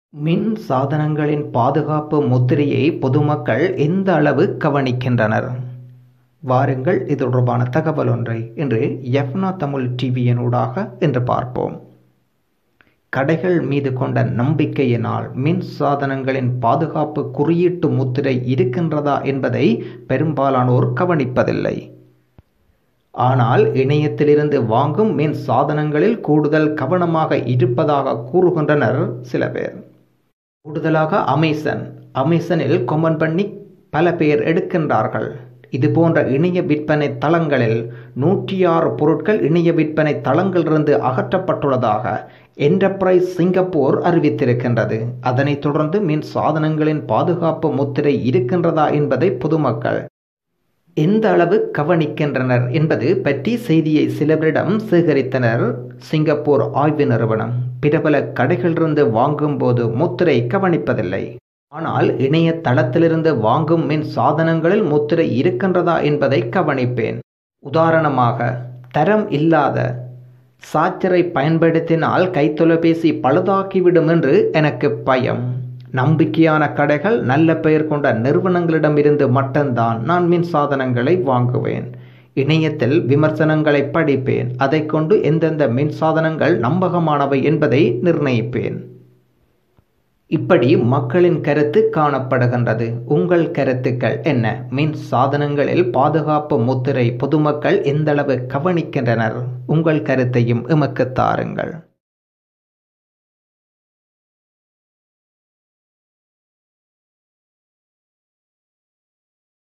மின் சாதனங்களின் பாதுகாப்பு முத்திரையை பொதுமக்கள் எந்த அளவு கவனிக்கின்றனர் வாருங்கள் இது தொடர்பான தகவல் ஒன்றை இன்று எஃப்னா தமிழ் டிவியினூடாக இன்று பார்ப்போம் கடைகள் மீது கொண்ட நம்பிக்கையினால் மின் சாதனங்களின் பாதுகாப்பு குறியீட்டு முத்திரை இருக்கின்றதா என்பதை பெரும்பாலானோர் கவனிப்பதில்லை ஆனால் இணையத்திலிருந்து வாங்கும் மின் சாதனங்களில் கூடுதல் கவனமாக இருப்பதாக கூறுகின்றனர் சில பேர் கூடுதலாக அமேசன் அமேசனில் கொமன் பண்ணி பல பேர் எடுக்கின்றார்கள் இது போன்ற இணைய விற்பனை தளங்களில் நூற்றி ஆறு பொருட்கள் இணைய விற்பனை தளங்களிலிருந்து அகற்றப்பட்டுள்ளதாக என்டர்பிரைஸ் சிங்கப்பூர் அறிவித்திருக்கின்றது அதனைத் தொடர்ந்து மின் சாதனங்களின் பாதுகாப்பு முத்திரை இருக்கின்றதா என்பதை பொதுமக்கள் எந்த அளவு கவனிக்கின்றனர் என்பது பற்றி செய்தியை சிலவரிடம் சேகரித்தனர் சிங்கப்பூர் ஆய்வு நிறுவனம் பிரபல கடைகளிலிருந்து வாங்கும்போது முத்திரை கவனிப்பதில்லை ஆனால் இணையதளத்திலிருந்து வாங்கும் மின் சாதனங்களில் முத்திரை இருக்கின்றதா என்பதை கவனிப்பேன் உதாரணமாக தரம் இல்லாத சார்ஜரை பயன்படுத்தினால் கைத்தொலைபேசி பழுதாக்கிவிடும் என்று எனக்கு பயம் நம்பிக்கையான கடைகள் நல்ல பெயர் கொண்ட நிறுவனங்களிடமிருந்து மட்டும்தான் நான் மின் சாதனங்களை வாங்குவேன் இணையத்தில் விமர்சனங்களை படிப்பேன் அதை கொண்டு எந்தெந்த மின் சாதனங்கள் நம்பகமானவை என்பதை நிர்ணயிப்பேன் இப்படி மக்களின் கருத்து காணப்படுகின்றது உங்கள் கருத்துக்கள் என்ன மின் சாதனங்களில் பாதுகாப்பு முத்திரை பொதுமக்கள் எந்தளவு கவனிக்கின்றனர் உங்கள் கருத்தையும் எமக்கு தாருங்கள்